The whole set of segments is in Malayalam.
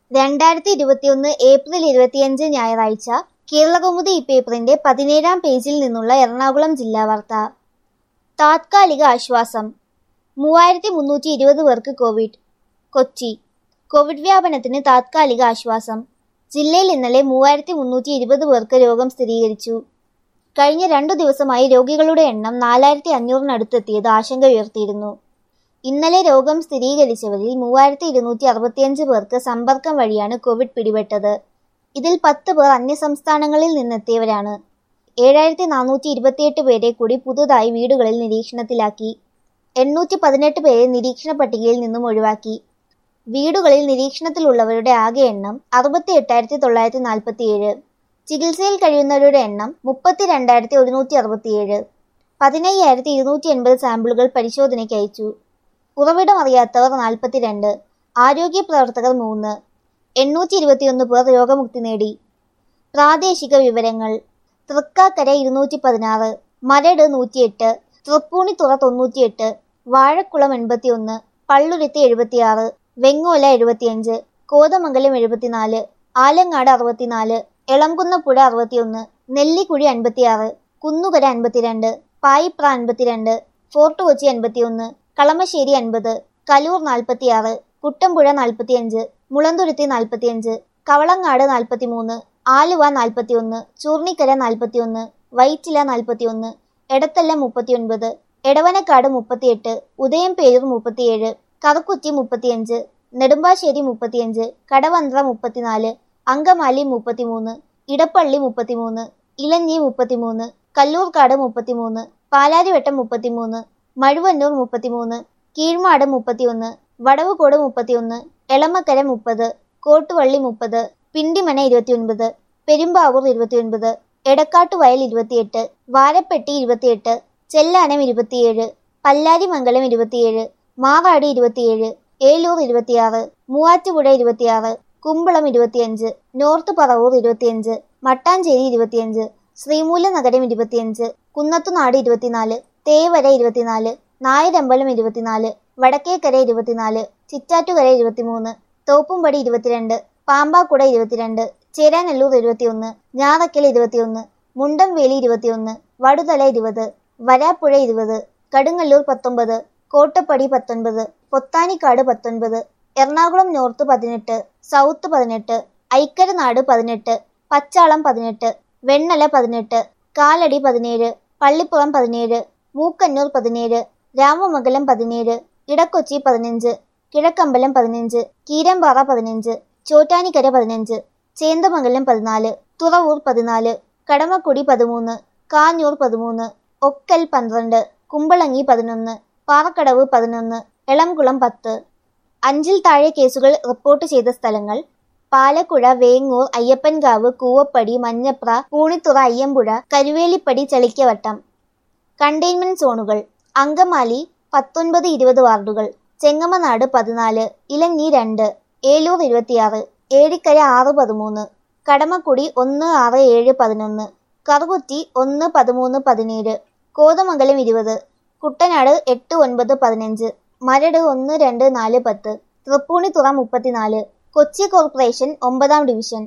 രണ്ടായിരത്തി ഇരുപത്തിയൊന്ന് ഏപ്രിൽ ഇരുപത്തിയഞ്ച് ഞായറാഴ്ച കേരളകൗമുദി ഈ പേപ്പറിന്റെ പതിനേഴാം പേജിൽ നിന്നുള്ള എറണാകുളം ജില്ലാ വാർത്ത താത്കാലിക ആശ്വാസം മൂവായിരത്തി മുന്നൂറ്റി ഇരുപത് പേർക്ക് കോവിഡ് കൊച്ചി കോവിഡ് വ്യാപനത്തിന് താത്കാലിക ആശ്വാസം ജില്ലയിൽ ഇന്നലെ മൂവായിരത്തി മുന്നൂറ്റി ഇരുപത് പേർക്ക് രോഗം സ്ഥിരീകരിച്ചു കഴിഞ്ഞ രണ്ടു ദിവസമായി രോഗികളുടെ എണ്ണം നാലായിരത്തി അഞ്ഞൂറിനടുത്തെത്തിയത് ആശങ്ക ഉയർത്തിയിരുന്നു ഇന്നലെ രോഗം സ്ഥിരീകരിച്ചവരിൽ മൂവായിരത്തി ഇരുന്നൂറ്റി അറുപത്തിയഞ്ച് പേർക്ക് സമ്പർക്കം വഴിയാണ് കോവിഡ് പിടിപെട്ടത് ഇതിൽ പത്ത് പേർ അന്യസംസ്ഥാനങ്ങളിൽ നിന്നെത്തിയവരാണ് ഏഴായിരത്തി നാനൂറ്റി ഇരുപത്തിയെട്ട് പേരെ കൂടി പുതുതായി വീടുകളിൽ നിരീക്ഷണത്തിലാക്കി എണ്ണൂറ്റി പതിനെട്ട് പേരെ നിരീക്ഷണ പട്ടികയിൽ നിന്നും ഒഴിവാക്കി വീടുകളിൽ നിരീക്ഷണത്തിലുള്ളവരുടെ ആകെ എണ്ണം അറുപത്തി എട്ടായിരത്തി തൊള്ളായിരത്തി നാൽപ്പത്തിയേഴ് ചികിത്സയിൽ കഴിയുന്നവരുടെ എണ്ണം മുപ്പത്തി രണ്ടായിരത്തി ഒരുന്നൂറ്റി അറുപത്തിയേഴ് പതിനയ്യായിരത്തി ഇരുന്നൂറ്റി എൺപത് സാമ്പിളുകൾ പരിശോധനയ്ക്ക് അയച്ചു ഉറവിടം അറിയാത്തവർ നാൽപ്പത്തിരണ്ട് ആരോഗ്യ പ്രവർത്തകർ മൂന്ന് എണ്ണൂറ്റി ഇരുപത്തിയൊന്ന് പേർ രോഗമുക്തി നേടി പ്രാദേശിക വിവരങ്ങൾ തൃക്കാക്കര ഇരുന്നൂറ്റി പതിനാറ് മരട് നൂറ്റിയെട്ട് തൃപ്പൂണിത്തുറ തൊണ്ണൂറ്റിയെട്ട് വാഴക്കുളം എൺപത്തിയൊന്ന് പള്ളുരുത്തി എഴുപത്തിയാറ് വെങ്ങോല എഴുപത്തിയഞ്ച് കോതമംഗലം എഴുപത്തിനാല് ആലങ്ങാട് അറുപത്തിനാല് എളംകുന്നപ്പുഴ അറുപത്തിയൊന്ന് നെല്ലിക്കുഴി അൻപത്തിയാറ് കുന്നുകര അൻപത്തിരണ്ട് പായിപ്ര അൻപത്തിരണ്ട് ഫോർട്ട് കൊച്ചി അൻപത്തിയൊന്ന് കളമശ്ശേരി അൻപത് കലൂർ നാൽപ്പത്തിയാറ് കുട്ടമ്പുഴ നാൽപ്പത്തിയഞ്ച് മുളന്തുരുത്തി നാൽപ്പത്തിയഞ്ച് കവളങ്ങാട് നാൽപ്പത്തിമൂന്ന് ആലുവ നാൽപ്പത്തിയൊന്ന് ചൂർണിക്കര നാൽപ്പത്തിയൊന്ന് വൈറ്റില നാൽപ്പത്തിയൊന്ന് എടത്തല്ല മുപ്പത്തിയൊൻപത് എടവനക്കാട് മുപ്പത്തിയെട്ട് ഉദയംപേരൂർ മുപ്പത്തിയേഴ് കറുക്കുറ്റി മുപ്പത്തിയഞ്ച് നെടുമ്പാശ്ശേരി മുപ്പത്തിയഞ്ച് കടവന്ത്ര മുപ്പത്തിനാല് അങ്കമാലി മുപ്പത്തിമൂന്ന് ഇടപ്പള്ളി മുപ്പത്തിമൂന്ന് ഇലഞ്ഞി മുപ്പത്തിമൂന്ന് കല്ലൂർക്കാട് മുപ്പത്തിമൂന്ന് പാലാരിവട്ടം മുപ്പത്തിമൂന്ന് മഴുവന്നൂർ മുപ്പത്തിമൂന്ന് കീഴ്മാട് മുപ്പത്തിയൊന്ന് വടവുകോട് മുപ്പത്തിയൊന്ന് എളമക്കര മുപ്പത് കോട്ടുവള്ളി മുപ്പത് പിണ്ടിമന ഇരുപത്തിയൊൻപത് പെരുമ്പാവൂർ ഇരുപത്തിയൊൻപത് എടക്കാട്ടുവയൽ ഇരുപത്തിയെട്ട് വാരപ്പെട്ടി ഇരുപത്തിയെട്ട് ചെല്ലാനം ഇരുപത്തിയേഴ് പല്ലാരിമംഗലം ഇരുപത്തിയേഴ് മാറാടി ഇരുപത്തിയേഴ് ഏലൂർ ഇരുപത്തിയാറ് മൂവാറ്റുപുഴ ഇരുപത്തിയാറ് കുമ്പളം ഇരുപത്തിയഞ്ച് നോർത്ത് പറവൂർ ഇരുപത്തിയഞ്ച് മട്ടാഞ്ചേരി ഇരുപത്തിയഞ്ച് ശ്രീമൂലനഗരം ഇരുപത്തിയഞ്ച് കുന്നത്തുനാട് ഇരുപത്തിനാല് തേവര ഇരുപത്തിനാല് നായരമ്പലം ഇരുപത്തിനാല് വടക്കേക്കര ഇരുപത്തിനാല് ചിറ്റാറ്റുകര ഇരുപത്തിമൂന്ന് തോപ്പുംപടി ഇരുപത്തിരണ്ട് പാമ്പാക്കുട ഇരുപത്തിരണ്ട് ചേരാനെല്ലൂർ ഇരുപത്തിയൊന്ന് ഞാറക്കൽ ഇരുപത്തിയൊന്ന് മുണ്ടംവേലി ഇരുപത്തിയൊന്ന് വടുതല ഇരുപത് വരാപ്പുഴ ഇരുപത് കടുങ്ങല്ലൂർ പത്തൊമ്പത് കോട്ടപ്പടി പത്തൊൻപത് പൊത്താനിക്കാട് പത്തൊൻപത് എറണാകുളം നോർത്ത് പതിനെട്ട് സൗത്ത് പതിനെട്ട് ഐക്കരനാട് പതിനെട്ട് പച്ചാളം പതിനെട്ട് വെണ്ണല പതിനെട്ട് കാലടി പതിനേഴ് പള്ളിപ്പുറം പതിനേഴ് മൂക്കന്നൂർ പതിനേഴ് രാമമംഗലം പതിനേഴ് ഇടക്കൊച്ചി പതിനഞ്ച് കിഴക്കമ്പലം പതിനഞ്ച് കീരമ്പാറ പതിനഞ്ച് ചോറ്റാനിക്കര പതിനഞ്ച് ചേന്തമംഗലം പതിനാല് തുറവൂർ പതിനാല് കടമക്കുടി പതിമൂന്ന് കാഞ്ഞൂർ പതിമൂന്ന് ഒക്കൽ പന്ത്രണ്ട് കുമ്പളങ്ങി പതിനൊന്ന് പാറക്കടവ് പതിനൊന്ന് എളംകുളം പത്ത് അഞ്ചിൽ താഴെ കേസുകൾ റിപ്പോർട്ട് ചെയ്ത സ്ഥലങ്ങൾ പാലക്കുഴ വേങ്ങൂർ അയ്യപ്പൻകാവ് കൂവപ്പടി മഞ്ഞപ്ര പൂണിത്തുറ അയ്യമ്പുഴ കരുവേലിപ്പടി ചളിക്കവട്ടം കണ്ടെയ്ൻമെന്റ് സോണുകൾ അങ്കമാലി പത്തൊൻപത് ഇരുപത് വാർഡുകൾ ചെങ്ങമനാട് പതിനാല് ഇലഞ്ഞി രണ്ട് ഏലൂർ ഇരുപത്തിയാറ് ഏഴിക്കര ആറ് പതിമൂന്ന് കടമക്കുടി ഒന്ന് ആറ് ഏഴ് പതിനൊന്ന് കറുകുറ്റി ഒന്ന് പതിമൂന്ന് പതിനേഴ് കോതമംഗലം ഇരുപത് കുട്ടനാട് എട്ട് ഒൻപത് പതിനഞ്ച് മരട് ഒന്ന് രണ്ട് നാല് പത്ത് തൃപ്പൂണിത്തുറ മുപ്പത്തിനാല് കൊച്ചി കോർപ്പറേഷൻ ഒമ്പതാം ഡിവിഷൻ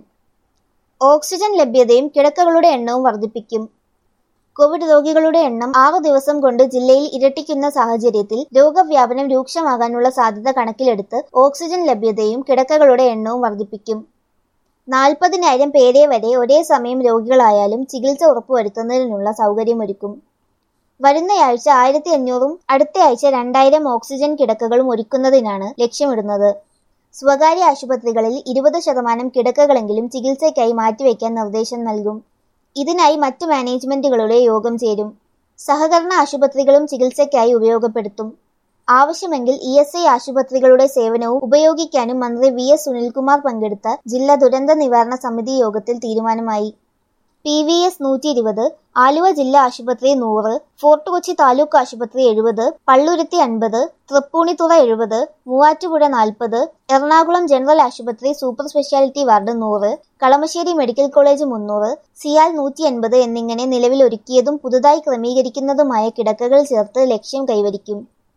ഓക്സിജൻ ലഭ്യതയും കിടക്കകളുടെ എണ്ണവും വർദ്ധിപ്പിക്കും കോവിഡ് രോഗികളുടെ എണ്ണം ആറു ദിവസം കൊണ്ട് ജില്ലയിൽ ഇരട്ടിക്കുന്ന സാഹചര്യത്തിൽ രോഗവ്യാപനം രൂക്ഷമാകാനുള്ള സാധ്യത കണക്കിലെടുത്ത് ഓക്സിജൻ ലഭ്യതയും കിടക്കകളുടെ എണ്ണവും വർദ്ധിപ്പിക്കും നാൽപ്പതിനായിരം പേരെ വരെ ഒരേ സമയം രോഗികളായാലും ചികിത്സ ഉറപ്പുവരുത്തുന്നതിനുള്ള സൗകര്യമൊരുക്കും വരുന്നയാഴ്ച ആയിരത്തി അഞ്ഞൂറും അടുത്തയാഴ്ച രണ്ടായിരം ഓക്സിജൻ കിടക്കകളും ഒരുക്കുന്നതിനാണ് ലക്ഷ്യമിടുന്നത് സ്വകാര്യ ആശുപത്രികളിൽ ഇരുപത് ശതമാനം കിടക്കകളെങ്കിലും ചികിത്സയ്ക്കായി മാറ്റിവെക്കാൻ നിർദ്ദേശം നൽകും ഇതിനായി മറ്റു മാനേജ്മെന്റുകളുടെ യോഗം ചേരും സഹകരണ ആശുപത്രികളും ചികിത്സയ്ക്കായി ഉപയോഗപ്പെടുത്തും ആവശ്യമെങ്കിൽ ഇ എസ് ഐ ആശുപത്രികളുടെ സേവനവും ഉപയോഗിക്കാനും മന്ത്രി വി എസ് സുനിൽകുമാർ പങ്കെടുത്ത ജില്ലാ ദുരന്ത നിവാരണ സമിതി യോഗത്തിൽ തീരുമാനമായി പി വി എസ് നൂറ്റി ഇരുപത് ആലുവ ജില്ലാ ആശുപത്രി നൂറ് ഫോർട്ട് കൊച്ചി താലൂക്ക് ആശുപത്രി എഴുപത് പള്ളുരുത്തി അൻപത് തൃപ്പൂണിത്തുറ എഴുപത് മൂവാറ്റുപുഴ നാൽപ്പത് എറണാകുളം ജനറൽ ആശുപത്രി സൂപ്പർ സ്പെഷ്യാലിറ്റി വാർഡ് നൂറ് കളമശ്ശേരി മെഡിക്കൽ കോളേജ് മുന്നൂറ് സിയാൽ നൂറ്റി എൺപത് എന്നിങ്ങനെ നിലവിൽ ഒരുക്കിയതും പുതുതായി ക്രമീകരിക്കുന്നതുമായ കിടക്കകൾ ചേർത്ത് ലക്ഷ്യം കൈവരിക്കും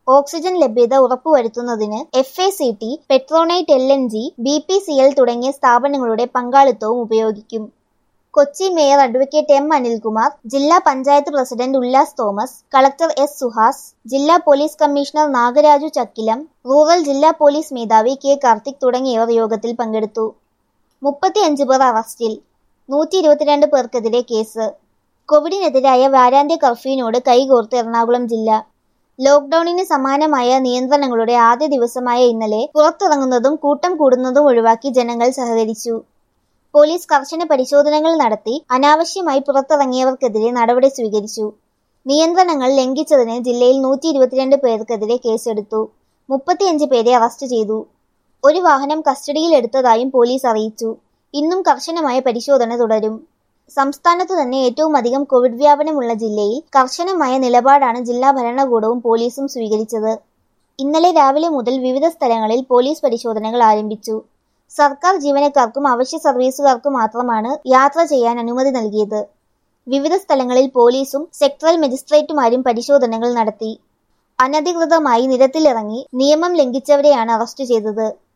ഓക്സിജൻ ലഭ്യത ഉറപ്പുവരുത്തുന്നതിന് F A C T Petronet L N G B P C L തുടങ്ങിയ സ്ഥാപനങ്ങളുടെ പങ്കാളിത്തവും ഉപയോഗിക്കും Kochi mayor advocate M Anilkumar ജില്ലാ panchayat president Ullas Thomas collector S Suhas ജില്ലാ police commissioner Nagaraju Chakkilam rural ജില്ലാ പോലീസ് മേധാവി കെ കാർത്തിക് തുടങ്ങിയവർ യോഗത്തിൽ പങ്കെടുത്തു മുപ്പത്തിയഞ്ച് പേർ അറസ്റ്റിൽ നൂറ്റി ഇരുപത്തിരണ്ട് പേർക്കെതിരെ കേസ് കോവിഡിനെതിരായ വാരാന്ത്യ കർഫ്യൂവിനോട് കൈകോർത്ത് എറണാകുളം ജില്ല ലോക്ഡൌണിന് സമാനമായ നിയന്ത്രണങ്ങളുടെ ആദ്യ ദിവസമായ ഇന്നലെ പുറത്തിറങ്ങുന്നതും കൂട്ടം കൂടുന്നതും ഒഴിവാക്കി ജനങ്ങൾ സഹകരിച്ചു പോലീസ് കർശന പരിശോധനകൾ നടത്തി അനാവശ്യമായി പുറത്തിറങ്ങിയവർക്കെതിരെ നടപടി സ്വീകരിച്ചു നിയന്ത്രണങ്ങൾ ലംഘിച്ചതിന് ജില്ലയിൽ നൂറ്റി ഇരുപത്തിരണ്ട് പേർക്കെതിരെ കേസെടുത്തു മുപ്പത്തിയഞ്ച് പേരെ അറസ്റ്റ് ചെയ്തു ഒരു വാഹനം കസ്റ്റഡിയിലെടുത്തതായും പോലീസ് അറിയിച്ചു ഇന്നും കർശനമായ പരിശോധന തുടരും സംസ്ഥാനത്തു തന്നെ ഏറ്റവും അധികം കോവിഡ് വ്യാപനമുള്ള ജില്ലയിൽ കർശനമായ നിലപാടാണ് ജില്ലാ ഭരണകൂടവും പോലീസും സ്വീകരിച്ചത് ഇന്നലെ രാവിലെ മുതൽ വിവിധ സ്ഥലങ്ങളിൽ പോലീസ് പരിശോധനകൾ ആരംഭിച്ചു സർക്കാർ ജീവനക്കാർക്കും അവശ്യ സർവീസുകാർക്കും മാത്രമാണ് യാത്ര ചെയ്യാൻ അനുമതി നൽകിയത് വിവിധ സ്ഥലങ്ങളിൽ പോലീസും സെക്ടറൽ മജിസ്ട്രേറ്റുമാരും പരിശോധനകൾ നടത്തി അനധികൃതമായി നിരത്തിലിറങ്ങി നിയമം ലംഘിച്ചവരെയാണ് അറസ്റ്റ് ചെയ്തത്